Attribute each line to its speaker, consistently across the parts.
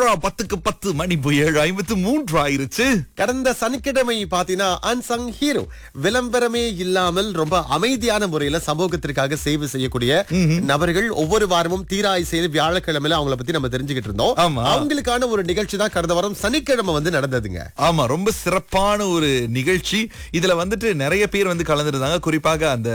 Speaker 1: நேரம் பத்துக்கு பத்து மணி போய் ஏழு ஐம்பத்து மூன்று ஆயிருச்சு
Speaker 2: கடந்த சனிக்கிழமை பாத்தீங்கன்னா அன்சங் ஹீரோ விளம்பரமே இல்லாமல் ரொம்ப அமைதியான முறையில சமூகத்திற்காக சேவை செய்யக்கூடிய நபர்கள் ஒவ்வொரு வாரமும் தீராய் செய்து வியாழக்கிழமையில அவங்கள பத்தி நம்ம தெரிஞ்சுக்கிட்டு இருந்தோம்
Speaker 1: ஆமா.
Speaker 2: அவங்களுக்கான ஒரு நிகழ்ச்சி தான் கடந்த வாரம் சனிக்கிழமை வந்து நடந்ததுங்க
Speaker 1: ஆமா ரொம்ப சிறப்பான ஒரு நிகழ்ச்சி இதுல வந்துட்டு நிறைய பேர் வந்து கலந்துருந்தாங்க குறிப்பாக அந்த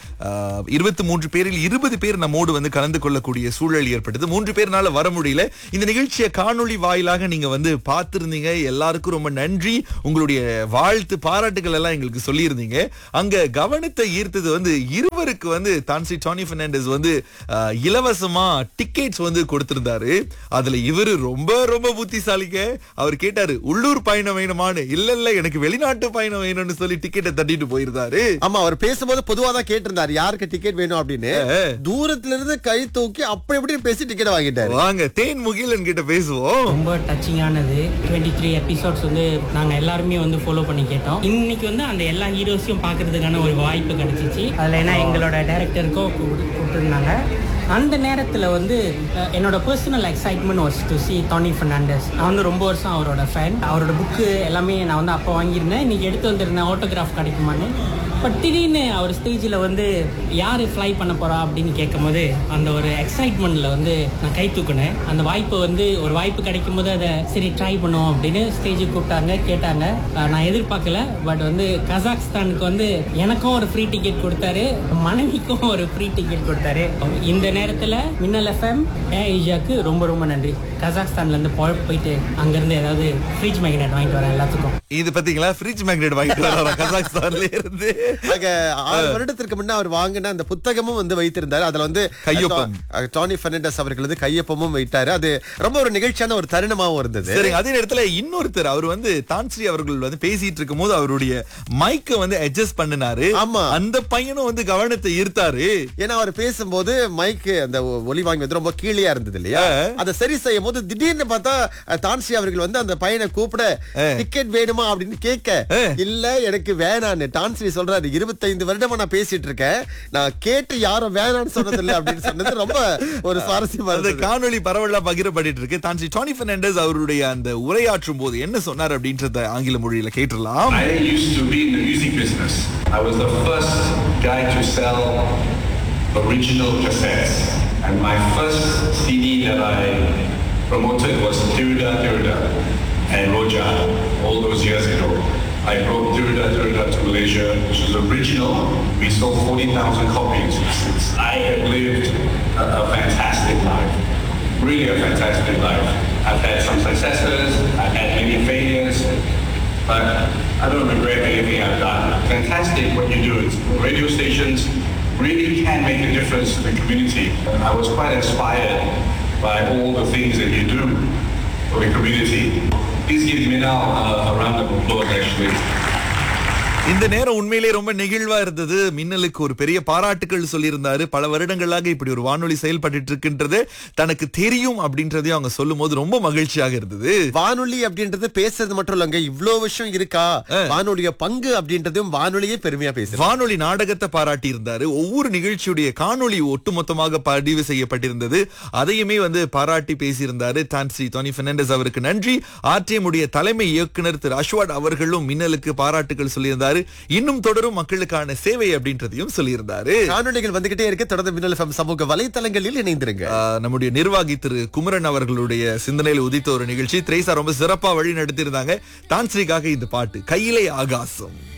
Speaker 1: இருபத்தி மூன்று பேரில் இருபது பேர் நம்மோடு வந்து கலந்து கொள்ளக்கூடிய சூழல் ஏற்பட்டது மூன்று பேர்னால வர முடியல இந்த நிகழ்ச்சியை காணொளி வாயிலாக நீங்க வந்து பார்த்திருந்தீங்க எல்லாருக்கும் ரொம்ப நன்றி உங்களுடைய வாழ்த்து பாராட்டுகள் எல்லாம் எங்களுக்கு சொல்லியிருந்தீங்க அங்க கவனத்தை ஈர்த்தது வந்து இருவருக்கு வந்து தான்சி டானி பெர்னாண்டஸ் வந்து ஆஹ், இலவசமா டிக்கெட்ஸ் வந்து கொடுத்திருந்தாரு அதுல இவரு ரொம்ப ரொம்ப புத்திசாலிங்க அவர் கேட்டாரு உள்ளூர் பயணம் வேணுமான்னு இல்ல இல்ல எனக்கு வெளிநாட்டு பயணம் வேணும்னு சொல்லி டிக்கெட்டை தட்டிட்டு போயிருந்தாரு
Speaker 2: ஆமா அவர் பேசும்போது பொதுவா தான் கேட்டிருந்தாரு யாருக்கு டிக்கெட் வேணும் அப்படின்னு தூரத்துல இருந்து கை தூக்கி அப்படி இப்படி பேசி டிக்கெட் வாங்கிட்டாரு
Speaker 1: வாங்க தேன் முகிலன் கிட்ட பேசுவோம்
Speaker 3: ரொம்ப டச்சிங்கானது டுவெண்ட்டி த்ரீ எபிசோட்ஸ் வந்து நாங்கள் எல்லாருமே வந்து ஃபாலோ பண்ணி கேட்டோம் இன்னைக்கு வந்து அந்த எல்லா ஹீரோஸையும் பார்க்கறதுக்கான ஒரு வாய்ப்பு கிடைச்சிச்சு அதில் ஏன்னா எங்களோட டேரக்டருக்கும் கொடுத்துருந்தாங்க அந்த நேரத்தில் வந்து அஹ், என்னோட personal excitement was to see Tony Fernandes நான் வந்து ரொம்ப வருஷம் அவரோட ஃபேன் அவரோட புக்கு எல்லாமே நான் வந்து அப்போ வாங்கியிருந்தேன் இன்னைக்கு எடுத்து வந்திருந்தேன் ஆட்டோகிராஃப் கிடைக்குமான்னு பட் திடீர்னு அவர் ஸ்டேஜில் வந்து யார் ஃப்ளை பண்ண போகிறா அப்படின்னு கேட்கும்போது அந்த ஒரு எக்ஸைட்மெண்ட்டில் வந்து நான் கை தூக்குனேன் அந்த வாய்ப்பு வந்து ஒரு வாய்ப்பு கிடைக்கும் போது அதை சரி ட்ரை பண்ணுவோம் அப்படின்னு ஸ்டேஜுக்கு கூப்பிட்டாங்க கேட்டாங்க அஹ் நான் எதிர்பார்க்கல பட் வந்து கசாக்ஸ்தானுக்கு வந்து எனக்கும் ஒரு ஃப்ரீ டிக்கெட் கொடுத்தாரு மனைவிக்கும் ஒரு ஃப்ரீ டிக்கெட் கொடுத்தாரு இந்த நேரத்தில் மின்னல் எஃப்எம் ஏ ஏஜியாவுக்கு ரொம்ப ரொம்ப நன்றி கசாக்ஸ்தான்லேருந்து போயிட்டு அங்கேருந்து ஏதாவது ஃப்ரிட்ஜ் மேக்னெட் வாங்கிட்டு வரேன் எல்லாத்துக்கும்
Speaker 1: இது பாத்தீங்களா ஃப்ரிட்ஜ் மேக்னெட் வாங்கிட்டு வராரா கசாக்ஸ்தான்ல இருந்து
Speaker 2: ஆக, ஆறு வருடத்திற்கு முன்ன அவர் வாங்கின அந்த புத்தகமும் வந்து வைத்திருந்தாரு அதுல வந்து
Speaker 1: கையொப்பம்.
Speaker 2: அஹ், டானி பெர்னாண்டஸ் அவர்கள் வந்து கையொப்பமும் வைத்தாரு அது ரொம்ப ஒரு நிகழ்ச்சியான ஒரு தருணமாவும் இருந்தது
Speaker 1: சரி அதே நேரத்துல இன்னொருத்தர் அவர் வந்து தான்ஸ்ரீ அவர்கள் வந்து பேசிட்டு இருக்கும்போது அவருடைய மைக்க வந்து அட்ஜஸ்ட் பண்ணினாரு
Speaker 2: ஆமா.
Speaker 1: அந்த பையனும் வந்து கவனத்தை ஈர்த்தாரு
Speaker 2: ஏன்னா அவர் பேசும்போது மைக்கு அந்த ஒ- ஒலி வாங்கி வந்து ரொம்ப கீழேயா இருந்தது இல்லையா அதை சரி செய்யும் போது திடீர்னு பார்த்தா அஹ், தான்சி அவர்கள் வந்து அந்த பையனை கூப்பிட டிக்கெட் வேணுமா அப்படின்னு கேட்க இல்ல எனக்கு வேணான்னு டான்ஸ்ரீ சொல்றாரு இருபத்தைந்து வருடமா நான் பேசிட்டு இருக்கேன் நான் கேட்டு யாரும் வேணான்னு சொன்னது இல்ல அப்படின்னு சொன்னது ரொம்ப ஒரு சுவாரஸ்யமா
Speaker 1: அந்த
Speaker 2: இருந்தது
Speaker 1: காணொளி பரவலா பகிரப்பட்டு இருக்கு தான்சி டானி பெர்னாண்டஸ் அவருடைய அந்த உரையாற்றும் போது என்ன சொன்னார் அப்படின்றத ஆங்கில மொழியில கேட்டுடலாம்
Speaker 4: I used to be in the music business. I was the first guy to sell original cassettes. And my first CD that I promoted was Tiruda Tiruda and Roja all those years ago. I brought Tiruda Tiruda to Malaysia, which was original. We sold 40,000 copies. I have lived a, a fantastic life. Really a fantastic life. I've had some successes, I've had many failures, but I don't regret anything I've done. Fantastic what you do. It's radio stations really can make a difference to the community. I was quite inspired by all the things that you do for the community. Please give me now a, a round of applause actually.
Speaker 1: இந்த நேரம் உண்மையிலே ரொம்ப நெகிழ்வா இருந்தது மின்னலுக்கு ஒரு பெரிய பாராட்டுகள் சொல்லியிருந்தாரு பல வருடங்களாக இப்படி ஒரு வானொலி செயல்பட்டு இருக்கின்றது தனக்கு தெரியும் அப்படின்றதையும் அவங்க சொல்லும் போது ரொம்ப மகிழ்ச்சியாக இருந்தது
Speaker 2: வானொலி அப்படின்றது பேசுறது மட்டும் இல்லங்க இவ்ளோ விஷயம் இருக்கா வானொலிய பங்கு அப்படின்றதும் வானொலியே பெருமையா பேசுது
Speaker 1: வானொலி நாடகத்தை பாராட்டி இருந்தாரு ஒவ்வொரு நிகழ்ச்சியுடைய காணொளி ஒட்டுமொத்தமாக பதிவு செய்யப்பட்டிருந்தது அதையுமே வந்து பாராட்டி பேசியிருந்தாரு டான்ஸ்ரீ டோனி பெர்னாண்டஸ் அவருக்கு நன்றி ஆர்டிஎம் உடைய தலைமை இயக்குனர் திரு அஸ்வாட் அவர்களும் மின்னலுக்கு பாராட்டுகள் சொல்லியிருந்தாரு இன்னும் தொடரும் மக்களுக்கான சேவை அப்படின்றதையும் சொல்லியிருந்தாரு
Speaker 2: காணொலிகள் வந்துகிட்டே இருக்கு தொடர்ந்து மின்னல் FM சமூக வலைத்தளங்களில் இணைந்திருங்க
Speaker 1: ஆஹ், நம்முடைய நிர்வாகி திரு குமரன் அவர்களுடைய சிந்தனையில் உதித்த ஒரு நிகழ்ச்சி திரேசா ரொம்ப சிறப்பா வழி நடத்தியிருந்தாங்க தான்ஸ்ரீக்காக இந்த பாட்டு கையிலே ஆகாசம்